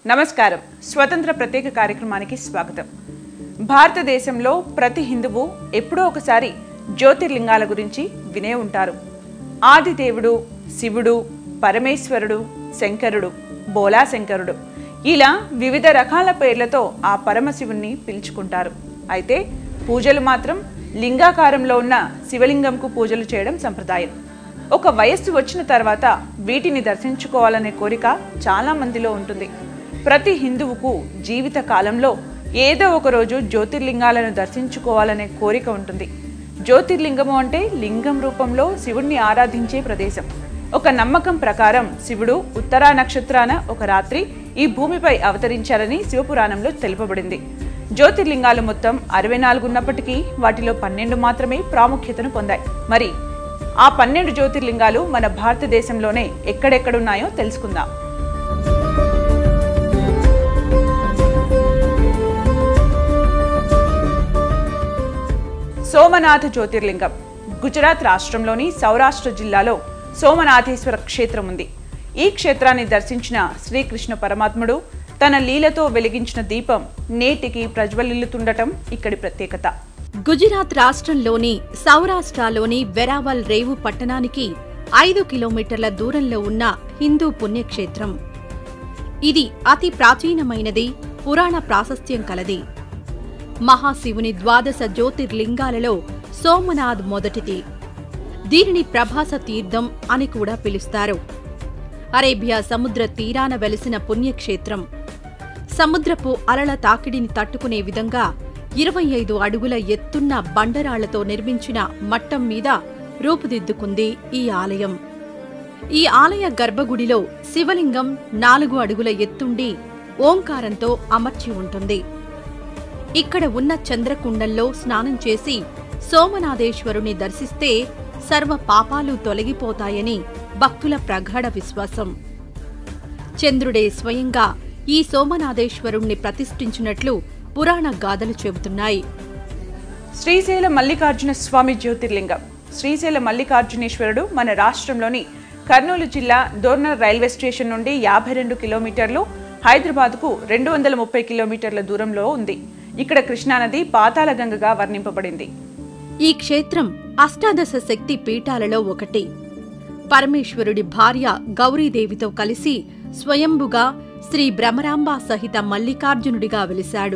నమస్కారం స్వతంత్ర ప్రత్యేక కార్యక్రమానికి స్వాగతం భారతదేశంలో ప్రతి హిందువు ఎప్పుడో ఒకసారి జ్యోతిర్లింగాల గురించి వినే ఉంటారు ఆదిదేవుడు శివుడు పరమేశ్వరుడు శంకరుడు బోలా శంకరుడు ఇలా వివిధ రకాల పేర్లతో ఆ పరమశివుణ్ణి పిలుచుకుంటారు అయితే పూజలు మాత్రం లింగాకారంలో ఉన్న శివలింగంకు పూజలు చేయడం సంప్రదాయం ఒక వయస్సు వచ్చిన తర్వాత వీటిని దర్శించుకోవాలనే కోరిక చాలా మందిలో ఉంటుంది ప్రతి హిందువుకు జీవిత కాలంలో ఏదో ఒక రోజు జ్యోతిర్లింగాలను దర్శించుకోవాలనే కోరిక ఉంటుంది జ్యోతిర్లింగము అంటే లింగం రూపంలో శివుణ్ణి ఆరాధించే ప్రదేశం ఒక నమ్మకం ప్రకారం శివుడు ఉత్తరా నక్షత్రాన ఒక రాత్రి ఈ భూమిపై అవతరించారని శివపురాణంలో తెలుపబడింది జ్యోతిర్లింగాలు మొత్తం అరవై నాలుగు ఉన్నప్పటికీ వాటిలో పన్నెండు మాత్రమే ప్రాముఖ్యతను పొందాయి మరి ఆ పన్నెండు జ్యోతిర్లింగాలు మన భారతదేశంలోనే ఎక్కడెక్కడున్నాయో తెలుసుకుందాం సోమనాథ జ్యోతిర్లింగం గుజరాత్ రాష్ట్రంలోని సౌరాష్ట్ర జిల్లాలో సోమనాథేశ్వర క్షేత్రం ఉంది ఈ క్షేత్రాన్ని దర్శించిన శ్రీకృష్ణ పరమాత్ముడు తన లీలతో వెలిగించిన దీపం నేటికి ప్రజ్వలిల్లుతుండటం ఇక్కడి ప్రత్యేకత గుజరాత్ రాష్ట్రంలోని సౌరాష్ట్రలోని వెరావల్ రేవు పట్టణానికి ఐదు కిలోమీటర్ల దూరంలో ఉన్న హిందూ పుణ్యక్షేత్రం ఇది అతి ప్రాచీనమైనది పురాణ ప్రాశస్త్యం కలది మహాశివుని ద్వాదశ జ్యోతిర్లింగాలలో సోమనాథ్ మొదటిది దీనిని ప్రభాస తీర్థం అని కూడా పిలుస్తారు అరేబియా సముద్ర తీరాన వెలిసిన పుణ్యక్షేత్రం సముద్రపు అలల తాకిడిని తట్టుకునే విధంగా ఇరవై ఐదు అడుగుల ఎత్తున్న బండరాళ్లతో నిర్మించిన మట్టం మీద రూపుదిద్దుకుంది ఈ ఆలయం ఈ ఆలయ గర్భగుడిలో శివలింగం నాలుగు అడుగుల ఎత్తుండి ఓంకారంతో అమర్చి ఉంటుంది ఇక్కడ ఉన్న చంద్రకుండంలో స్నానం చేసి సోమనాథేశ్వరుని దర్శిస్తే సర్వ పాపాలు తొలగిపోతాయని భక్తుల ప్రగాఢ విశ్వాసం చంద్రుడే స్వయంగా ఈ సోమనాథేశ్వరుణ్ణి ప్రతిష్ఠించినట్లు పురాణ గాథలు చెబుతున్నాయి శ్రీశైల మల్లికార్జున స్వామి జ్యోతిర్లింగం శ్రీశైల మల్లికార్జునేశ్వరుడు మన రాష్ట్రంలోని కర్నూలు జిల్లా దోర్నర్ రైల్వే స్టేషన్ నుండి యాభై రెండు కిలోమీటర్లు హైదరాబాద్కు రెండు వందల ముప్పై కిలోమీటర్ల దూరంలో ఉంది ఇక్కడ కృష్ణానది పాతాళగంగగా వర్ణింపబడింది ఈ క్షేత్రం అష్టాదశ శక్తి పీఠాలలో ఒకటి పరమేశ్వరుడి భార్య గౌరీదేవితో కలిసి స్వయంభుగా శ్రీ భ్రమరాంబ సహిత మల్లికార్జునుడిగా వెలిశాడు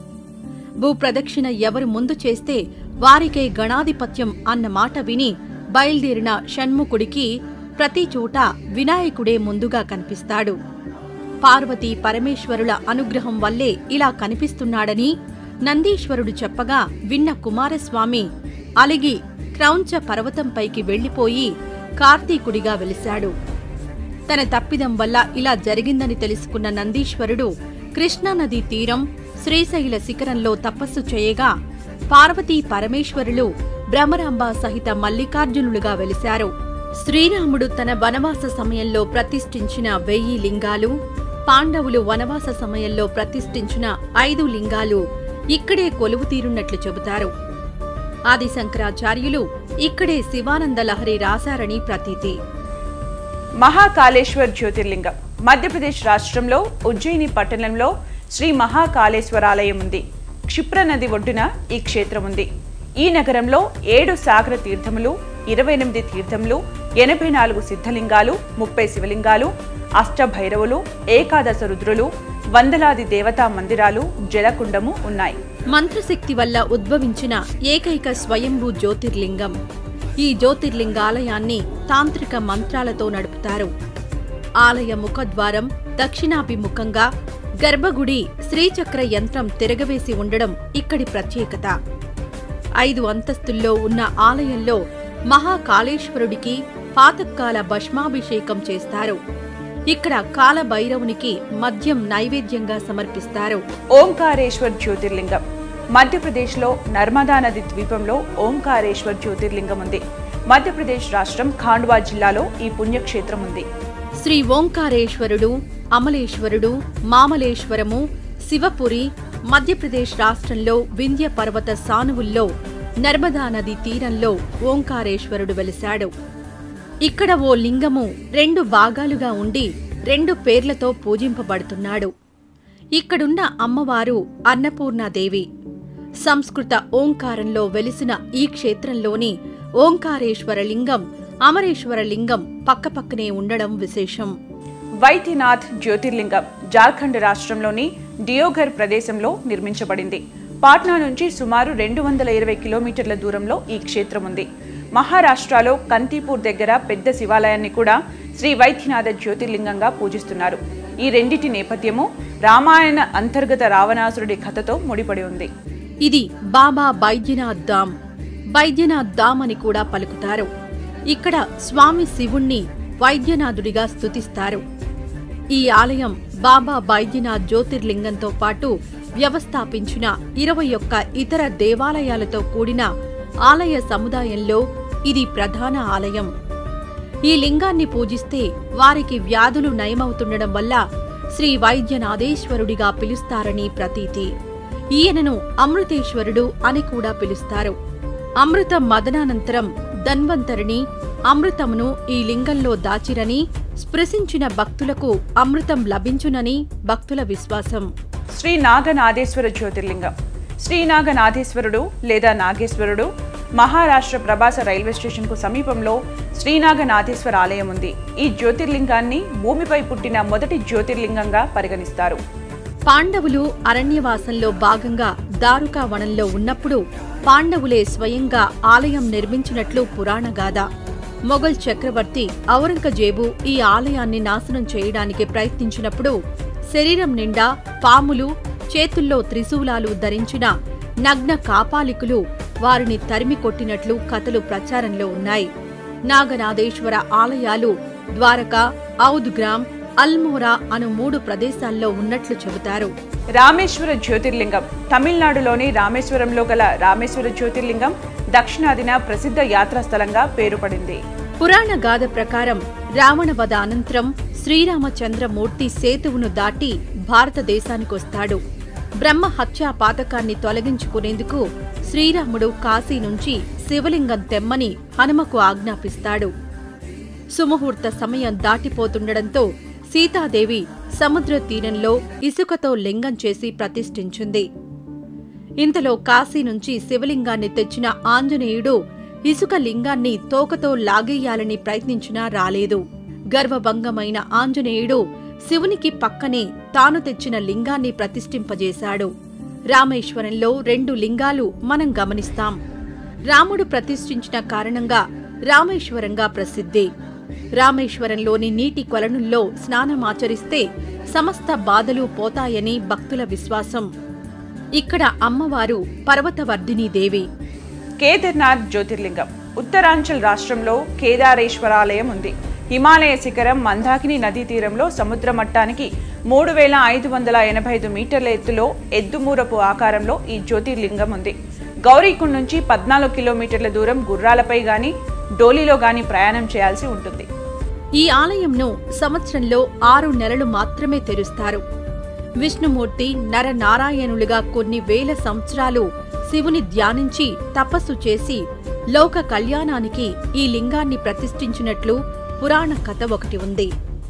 భూప్రదక్షిణ ఎవరు ముందు చేస్తే వారికే గణాధిపత్యం అన్న మాట విని బయల్దేరిన షణ్ముఖుడికి ప్రతి చోట వినాయకుడే ముందుగా కనిపిస్తాడు పార్వతీ పరమేశ్వరుల అనుగ్రహం వల్లే ఇలా కనిపిస్తున్నాడని నందీశ్వరుడు చెప్పగా విన్న కుమారస్వామి అలిగి క్రౌంచ పర్వతంపైకి వెళ్లిపోయి కార్తీకుడిగా వెలిశాడు తన తప్పిదం వల్ల ఇలా జరిగిందని తెలుసుకున్న నందీశ్వరుడు కృష్ణానదీ తీరం శ్రీశైల శిఖరంలో తపస్సు చేయగా పార్వతీ పరమేశ్వరులు భ్రమరాంబ సహిత మల్లికార్జునులుగా వెలిశారు శ్రీరాముడు తన వనవాస సమయంలో ప్రతిష్ఠించిన వెయ్యి లింగాలు పాండవులు వనవాస సమయంలో ప్రతిష్ఠించిన ఐదు లింగాలు ఇక్కడే కొలువు తీరున్నట్లు చెబుతారు ఆది శంకరాచార్యులు ఇక్కడే శివానంద లహరి రాశారని ప్రతీతి మహాకాళేశ్వర్ జ్యోతిర్లింగం మధ్యప్రదేశ్ రాష్ట్రంలో ఉజ్జయిని పట్టణంలో శ్రీ మహాకాళేశ్వరాలయం ఉంది క్షిప్ర నది ఒడ్డున ఈ క్షేత్రం ఉంది ఈ నగరంలో ఏడు సాగర తీర్థములు ఇరవై ఎనిమిది తీర్థములు ఎనభై నాలుగు సిద్ధలింగాలు ముప్పై శివలింగాలు అష్టభైరవులు ఏకాదశ రుద్రులు వందలాది దేవతా మందిరాలు జలకుండము ఉన్నాయి మంత్రశక్తి వల్ల ఉద్భవించిన ఏకైక స్వయంభూ జ్యోతిర్లింగం ఈ జ్యోతిర్లింగాలయాన్ని తాంత్రిక మంత్రాలతో నడుపుతారు ఆలయ ముఖద్వారం దక్షిణాభిముఖంగా గర్భగుడి శ్రీచక్ర యంత్రం తిరగవేసి ఉండడం ఇక్కడి ప్రత్యేకత ఐదు అంతస్తుల్లో ఉన్న ఆలయంలో మహాకాళేశ్వరుడికి పాతకాల భస్మాభిషేకం చేస్తారు ఇక్కడ కాలభైరవునికి మద్యం నైవేద్యంగా సమర్పిస్తారు ఓంకారేశ్వర్ జ్యోతిర్లింగం మధ్యప్రదేశ్లో నర్మదా నది ద్వీపంలో ఓంకారేశ్వర్ జ్యోతిర్లింగం ఉంది మధ్యప్రదేశ్ రాష్ట్రం ఖాండ్వా జిల్లాలో ఈ పుణ్యక్షేత్రం ఉంది శ్రీ ఓంకారేశ్వరుడు అమలేశ్వరుడు మామలేశ్వరము శివపురి మధ్యప్రదేశ్ రాష్ట్రంలో వింధ్య పర్వత సానువుల్లో నర్మదా నది తీరంలో ఓంకారేశ్వరుడు వెలిశాడు ఇక్కడ ఓ లింగము రెండు భాగాలుగా ఉండి రెండు పేర్లతో పూజింపబడుతున్నాడు ఇక్కడున్న అమ్మవారు అన్నపూర్ణాదేవి సంస్కృత ఓంకారంలో వెలిసిన ఈ క్షేత్రంలోని ఓంకారేశ్వర లింగం అమరేశ్వర లింగం పక్కపక్కనే ఉండడం విశేషం వైద్యనాథ్ జ్యోతిర్లింగం జార్ఖండ్ రాష్ట్రంలోని డియోఘర్ ప్రదేశంలో నిర్మించబడింది పాట్నా నుంచి సుమారు రెండు వందల ఇరవై కిలోమీటర్ల దూరంలో ఈ క్షేత్రం ఉంది మహారాష్ట్రలో కంతీపూర్ దగ్గర పెద్ద శివాలయాన్ని కూడా శ్రీ వైద్యనాథ జ్యోతిర్లింగంగా పూజిస్తున్నారు ఈ రెండిటి నేపథ్యము రామాయణ అంతర్గత రావణాసురుడి కథతో ముడిపడి ఉంది ఇది బాబా బైద్యనాథ్ ధామ్ బైద్యనాథ్ ధామ్ అని కూడా పలుకుతారు ఇక్కడ స్వామి శివుణ్ణి వైద్యనాథుడిగా స్తుతిస్తారు ఈ ఆలయం బాబా బైద్యనాథ్ జ్యోతిర్లింగంతో పాటు వ్యవస్థాపించిన ఇరవై ఒక్క ఇతర దేవాలయాలతో కూడిన ఆలయ సముదాయంలో ఇది ప్రధాన ఆలయం ఈ లింగాన్ని పూజిస్తే వారికి వ్యాధులు నయమవుతుండడం వల్ల శ్రీ వైద్యనాథేశ్వరుడిగా పిలుస్తారని ప్రతీతి ఈయనను అమృతేశ్వరుడు అని కూడా పిలుస్తారు అమృత మదనానంతరం ధన్వంతరిని అమృతమును ఈ లింగంలో దాచిరని స్పృశించిన భక్తులకు అమృతం లభించునని భక్తుల విశ్వాసం శ్రీ నాగనాథేశ్వర జ్యోతిర్లింగం శ్రీ నాగనాథేశ్వరుడు లేదా నాగేశ్వరుడు మహారాష్ట్ర ప్రభాస రైల్వే స్టేషన్కు సమీపంలో శ్రీనాగనాథేశ్వర ఆలయం ఉంది ఈ జ్యోతిర్లింగాన్ని భూమిపై పుట్టిన మొదటి జ్యోతిర్లింగంగా పరిగణిస్తారు పాండవులు అరణ్యవాసంలో భాగంగా దారుకా వనంలో ఉన్నప్పుడు పాండవులే స్వయంగా ఆలయం నిర్మించినట్లు పురాణగాథ మొఘల్ చక్రవర్తి ఔరంగజేబు ఈ ఆలయాన్ని నాశనం చేయడానికి ప్రయత్నించినప్పుడు శరీరం నిండా పాములు చేతుల్లో త్రిశూలాలు ధరించిన నగ్న కాపాలికులు వారిని తరిమి కొట్టినట్లు కథలు ప్రచారంలో ఉన్నాయి నాగనాథేశ్వర ఆలయాలు ద్వారకా ఔద్గ్రామ్ అల్మోరా అను మూడు ప్రదేశాల్లో ఉన్నట్లు చెబుతారు రామేశ్వర జ్యోతిర్లింగం తమిళనాడులోని రామేశ్వరంలో గల రామేశ్వర జ్యోతిర్లింగం దక్షిణాదిన ప్రసిద్ధ యాత్రాస్థలంగా పేరుపడింది పురాణ గాథ ప్రకారం రావణ వధ అనంతరం శ్రీరామచంద్రమూర్తి సేతువును దాటి భారతదేశానికొస్తాడు బ్రహ్మ హత్యా పాతకాన్ని తొలగించుకునేందుకు శ్రీరాముడు కాశీ నుంచి శివలింగం తెమ్మని హనుమకు ఆజ్ఞాపిస్తాడు సుముహూర్త సమయం దాటిపోతుండడంతో సీతాదేవి సముద్ర తీరంలో ఇసుకతో లింగం చేసి ప్రతిష్ఠించింది ఇంతలో కాశీ నుంచి శివలింగాన్ని తెచ్చిన ఆంజనేయుడు ఇసుక లింగాన్ని తోకతో లాగేయాలని ప్రయత్నించినా రాలేదు గర్వభంగమైన ఆంజనేయుడు శివునికి పక్కనే తాను తెచ్చిన లింగాన్ని ప్రతిష్ఠింపజేశాడు రామేశ్వరంలో రెండు లింగాలు మనం గమనిస్తాం రాముడు ప్రతిష్ఠించిన కారణంగా రామేశ్వరంగా ప్రసిద్ధి రామేశ్వరంలోని నీటి కొలనుల్లో స్నానమాచరిస్తే సమస్త బాధలు పోతాయని భక్తుల విశ్వాసం ఇక్కడ అమ్మవారు పర్వతవర్ధిని దేవి కేదార్నాథ్ జ్యోతిర్లింగం ఉత్తరాంచల్ రాష్ట్రంలో కేదారేశ్వరాలయం ఉంది హిమాలయ శిఖరం మందాకిని నదీ తీరంలో సముద్ర మట్టానికి మూడు వేల ఐదు వందల ఎనభై ఐదు మీటర్ల ఎత్తులో ఎద్దుమూరపు ఆకారంలో ఈ జ్యోతిర్లింగం ఉంది గౌరీకుండ్ నుంచి పద్నాలుగు కిలోమీటర్ల దూరం గుర్రాలపై గాని డోలీలో గాని ప్రయాణం చేయాల్సి ఉంటుంది ఈ ఆలయంను సంవత్సరంలో ఆరు నెలలు మాత్రమే తెరుస్తారు విష్ణుమూర్తి నరనారాయణులుగా కొన్ని వేల సంవత్సరాలు శివుని ధ్యానించి తపస్సు చేసి లోక కళ్యాణానికి ఈ లింగాన్ని ప్రతిష్ఠించినట్లు పురాణ కథ ఒకటి ఉంది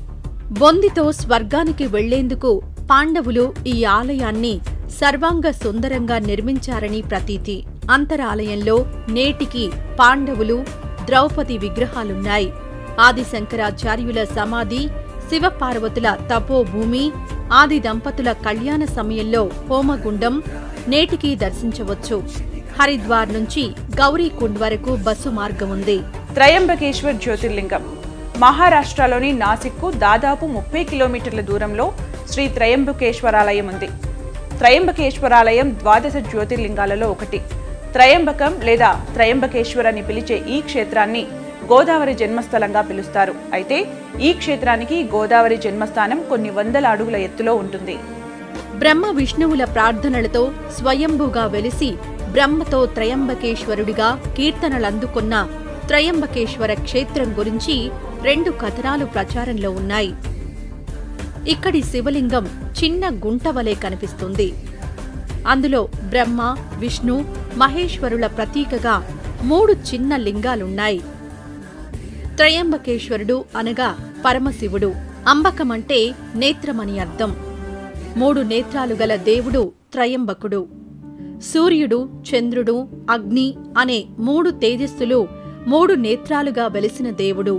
బొందితో స్వర్గానికి వెళ్లేందుకు పాండవులు ఈ ఆలయాన్ని సర్వాంగ సుందరంగా నిర్మించారని ప్రతీతి అంతరాలయంలో నేటికి పాండవులు ద్రౌపది విగ్రహాలున్నాయి ఆదిశంకరాచార్యుల సమాధి శివపార్వతుల తపోభూమి ఆది దంపతుల కళ్యాణ సమయంలో హోమగుండం నేటికి దర్శించవచ్చు హరిద్వార్ నుంచి గౌరీకుండ్ వరకు బస్సు మార్గం ఉంది త్రయంబకేశ్వర్ జ్యోతిర్లింగం మహారాష్ట్రలోని నాసిక్కు దాదాపు ముప్పై కిలోమీటర్ల దూరంలో శ్రీ త్రయంబకేశ్వరాలయం ఉంది త్రయంబకేశ్వరాలయం ద్వాదశ జ్యోతిర్లింగాలలో ఒకటి త్రయంబకం లేదా త్రయంబకేశ్వర్ అని పిలిచే ఈ క్షేత్రాన్ని గోదావరి జన్మస్థలంగా పిలుస్తారు అయితే ఈ క్షేత్రానికి గోదావరి జన్మస్థానం కొన్ని వందల అడుగుల ఎత్తులో ఉంటుంది బ్రహ్మ విష్ణువుల ప్రార్థనలతో స్వయంభుగా వెలిసి బ్రహ్మతో త్రయంబకేశ్వరుడిగా కీర్తనలందుకున్న త్రయంబకేశ్వర క్షేత్రం గురించి రెండు కథనాలు ప్రచారంలో ఉన్నాయి ఇక్కడి శివలింగం చిన్న గుంట వలె కనిపిస్తుంది అందులో బ్రహ్మ విష్ణు మహేశ్వరుల ప్రతీకగా మూడు చిన్న లింగాలున్నాయి త్రయంబకేశ్వరుడు అనగా పరమశివుడు అంబకమంటే నేత్రమని అర్థం మూడు నేత్రాలు గల దేవుడు త్రయంబకుడు సూర్యుడు చంద్రుడు అగ్ని అనే మూడు తేజస్సులు మూడు నేత్రాలుగా వెలిసిన దేవుడు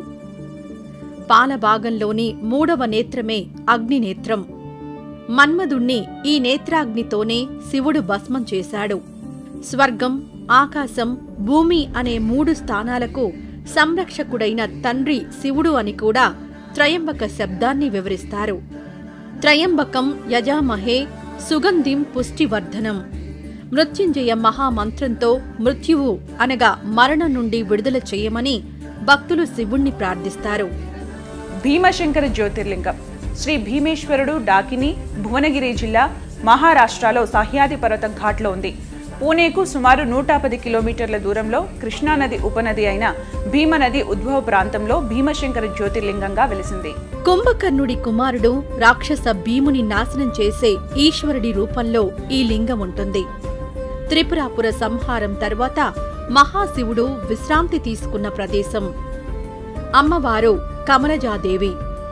పాలభాగంలోని మూడవ నేత్రమే అగ్నినేత్రం మన్మధుణ్ణి ఈ నేత్రాగ్నితోనే శివుడు భస్మం చేశాడు స్వర్గం ఆకాశం భూమి అనే మూడు స్థానాలకు సంరక్షకుడైన తండ్రి శివుడు అని కూడా త్రయంబక శబ్దాన్ని వివరిస్తారు త్రయంబకం యజామహే సుగంధిం పుష్టివర్ధనం మృత్యుంజయ మహామంత్రంతో మృత్యువు అనగా మరణం నుండి విడుదల చేయమని భక్తులు శివుణ్ణి ప్రార్థిస్తారు భీమశంకర జ్యోతిర్లింగం శ్రీ భీమేశ్వరుడు డాకిని భువనగిరి జిల్లా మహారాష్ట్రలో సహ్యాది పర్వతం ఘాట్లో ఉంది పూణేకు సుమారు నూట పది కిలోమీటర్ల దూరంలో కృష్ణానది ఉపనది అయిన భీమనది ఉద్భవ ప్రాంతంలో భీమశంకర జ్యోతిర్లింగంగా వెలిసింది కుంభకర్ణుడి కుమారుడు రాక్షస భీముని నాశనం చేసే ఈశ్వరుడి రూపంలో ఈ లింగం ఉంటుంది త్రిపురాపుర సంహారం తర్వాత మహాశివుడు విశ్రాంతి తీసుకున్న ప్రదేశం అమ్మవారు కమలజాదేవి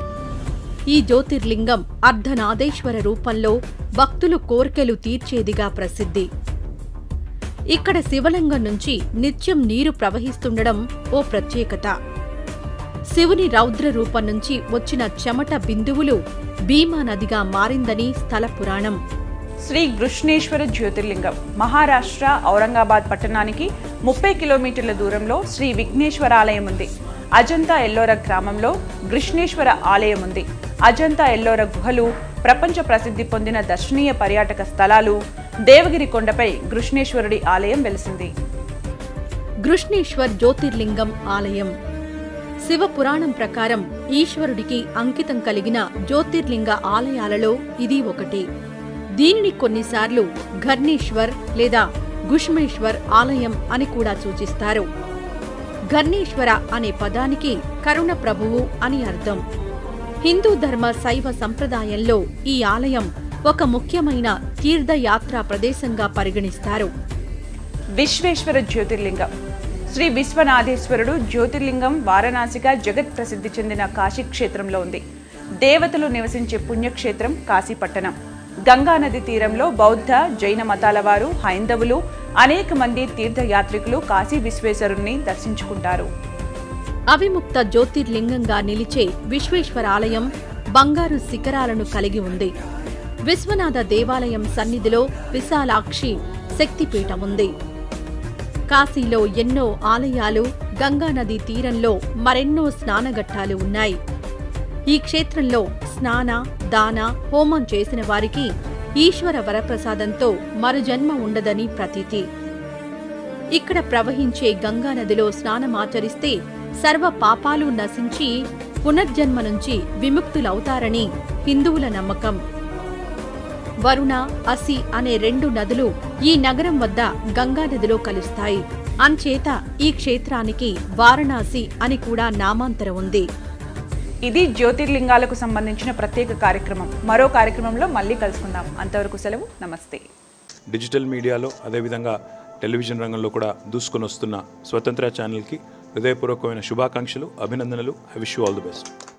ఈ జ్యోతిర్లింగం అర్ధనాదేశ్వర రూపంలో భక్తులు కోర్కెలు తీర్చేదిగా ప్రసిద్ధి ఇక్కడ శివలింగం నుంచి నిత్యం నీరు ప్రవహిస్తుండడం ఓ ప్రత్యేకత శివుని రౌద్ర రూపం నుంచి వచ్చిన చెమట బిందువులు భీమా నదిగా మారిందని స్థల పురాణం శ్రీ కృష్ణేశ్వర జ్యోతిర్లింగం మహారాష్ట్ర ఔరంగాబాద్ పట్టణానికి ముప్పై కిలోమీటర్ల దూరంలో శ్రీ విఘ్నేశ్వర ఆలయం ఉంది అజంతా ఎల్లోర గ్రామంలో కృష్ణేశ్వర ఆలయం ఉంది అజంతా ఎల్లోర గుహలు ప్రపంచ ప్రసిద్ధి పొందిన దర్శనీయ పర్యాటక స్థలాలు దేవగిరి కొండపై కృష్ణేశ్వరుడి ఆలయం వెలిసింది గృష్ణేశ్వర్ జ్యోతిర్లింగం ఆలయం శివ పురాణం ప్రకారం ఈశ్వరుడికి అంకితం కలిగిన జ్యోతిర్లింగ ఆలయాలలో ఇది ఒకటి దీనిని కొన్నిసార్లు ఘర్ణేశ్వర్ లేదా గుష్మేశ్వర్ ఆలయం అని కూడా సూచిస్తారు ఘర్ణేశ్వర అనే పదానికి కరుణ ప్రభువు అని అర్థం హిందూ ధర్మ శైవ సంప్రదాయంలో ఈ ఆలయం ఒక ముఖ్యమైన తీర్థయాత్రా ప్రదేశంగా పరిగణిస్తారు విశ్వేశ్వర జ్యోతిర్లింగం శ్రీ విశ్వనాథేశ్వరుడు జ్యోతిర్లింగం వారణాసిగా జగత్ ప్రసిద్ధి చెందిన కాశీ క్షేత్రంలో ఉంది దేవతలు నివసించే పుణ్యక్షేత్రం కాశీపట్టణం గంగా నది తీరంలో బౌద్ధ జైన మతాల వారు హైందవులు అనేక మంది తీర్థయాత్రికులు కాశీ విశ్వేశ్వరుణ్ణి దర్శించుకుంటారు అవిముక్త జ్యోతిర్లింగంగా నిలిచే విశ్వేశ్వర ఆలయం బంగారు శిఖరాలను కలిగి ఉంది విశ్వనాథ దేవాలయం సన్నిధిలో విశాలాక్షి శక్తిపీఠం ఉంది కాశీలో ఎన్నో ఆలయాలు గంగానది తీరంలో మరెన్నో స్నానఘట్టాలు ఉన్నాయి ఈ క్షేత్రంలో స్నాన దాన హోమం చేసిన వారికి ఈశ్వర వరప్రసాదంతో మరుజన్మ ఉండదని ప్రతీతి ఇక్కడ ప్రవహించే గంగానదిలో స్నానమాచరిస్తే సర్వ పాపాలు నశించి పునర్జన్మ నుంచి విముక్తులవుతారని హిందువుల నమ్మకం వరుణ అసి అనే రెండు నదులు ఈ నగరం వద్ద గంగానదిలో కలుస్తాయి అంచేత ఈ క్షేత్రానికి వారణాసి అని కూడా నామాంతరం ఉంది ఇది జ్యోతిర్లింగాలకు సంబంధించిన ప్రత్యేక కార్యక్రమం మరో కార్యక్రమంలో మళ్ళీ కలుసుకుందాం అంతవరకు సెలవు నమస్తే డిజిటల్ మీడియాలో అదేవిధంగా టెలివిజన్ రంగంలో కూడా దూసుకొని వస్తున్న స్వతంత్ర ఛానల్కి హృదయపూర్వకమైన శుభాకాంక్షలు అభినందనలు I wish you all the best